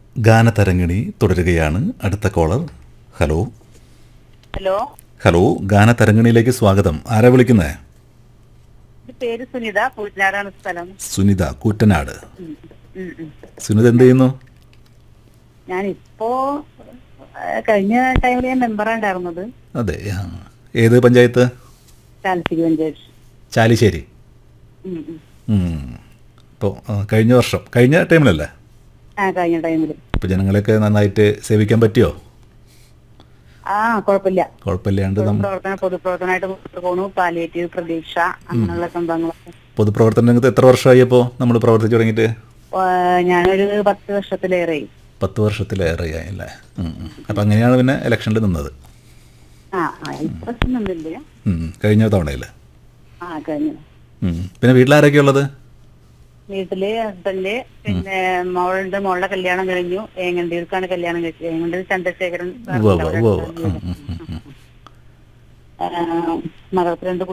ഗാനതരംഗിണി തുടരുകയാണ് അടുത്ത caller hello hello hello ഗാനതരംഗിണിയിലേക്ക് സ്വാഗതം ആരാ വിളിക്കുന്നേ എന്റെ പേര് സുനിത പൂജനാടാണ് സ്ഥലം സുനിത കൂറ്റനാട് ഉം, ഉം, ഉം. സുനിത എന്ത് ചെയ്യുന്നു ഞാനിപ്പോ ആ, കഴിഞ്ഞ ടൈമിൽ ഞാൻ മെമ്പറാണ് ഉണ്ടായിരുന്നത് അതെ ആ. ഏത് പഞ്ചായത്ത് താലശ്ശേരി പഞ്ചായത്ത് ചാലിശ്ശേരി ഉം, ഉം. ഇപ്പോൾ കഴിഞ്ഞ വർഷം കഴിഞ്ഞ ടൈമിലല്ലേ ആ കഴിഞ്ഞ ടൈമിൽ ഇപ്പോൾ ജനങ്ങളെയൊക്കെ നന്നായിട്ട് സേവിക്കാൻ പറ്റിയോ ആ കുഴപ്പമില്ല കുഴപ്പമില്ലാണ്ട് നമ്മൾ പ്രവർത്തന പൊതുപ്രവർത്തനമായിട്ട് മുന്നോട്ട് പോണു പാലിയേറ്റീവ് പ്രതീക്ഷ അങ്ങനെയുള്ള സംഭവങ്ങളൊക്കെ പൊതുപ്രവർത്തന രംഗത്ത് എത്ര വർഷമായി അപ്പോൾ നമ്മൾ പ്രവർത്തിച്ചു തുടങ്ങിയിട്ട് ആ, ഞാനൊരു പത്ത് വർഷത്തിലേറെ പത്ത് വർഷത്തിലേറെയായി അല്ലേ അപ്പം അങ്ങനെയാണ് പിന്നെ ഇലക്ഷനിൽ നിന്നത് ആ ആ ഇപ്രശ്നം ഒന്നുമില്ല ഉം. കഴിഞ്ഞ തവണയിൽ ആ കഴിഞ്ഞു പിന്നെ വീട്ടിലാരൊക്കെയാ ഉള്ളത് വീട്ടില് ഹസ്ബൻഡ് പിന്നെ മോളുണ്ട് മോളുടെ കല്യാണം കഴിഞ്ഞു ഏങ്ങണ്ടിയൂർക്കാണ് കല്യാണം കഴിച്ചത് ഏങ്ങണ്ടിയൂർ ചന്ദ്രശേഖരൻ ഉവ്വ് ഉവ്വ് ഉവ്വ് ഉവ്വ്. ഉം, ഉം, ഉം, ഉം. ആ, മകൾക്ക് രണ്ട്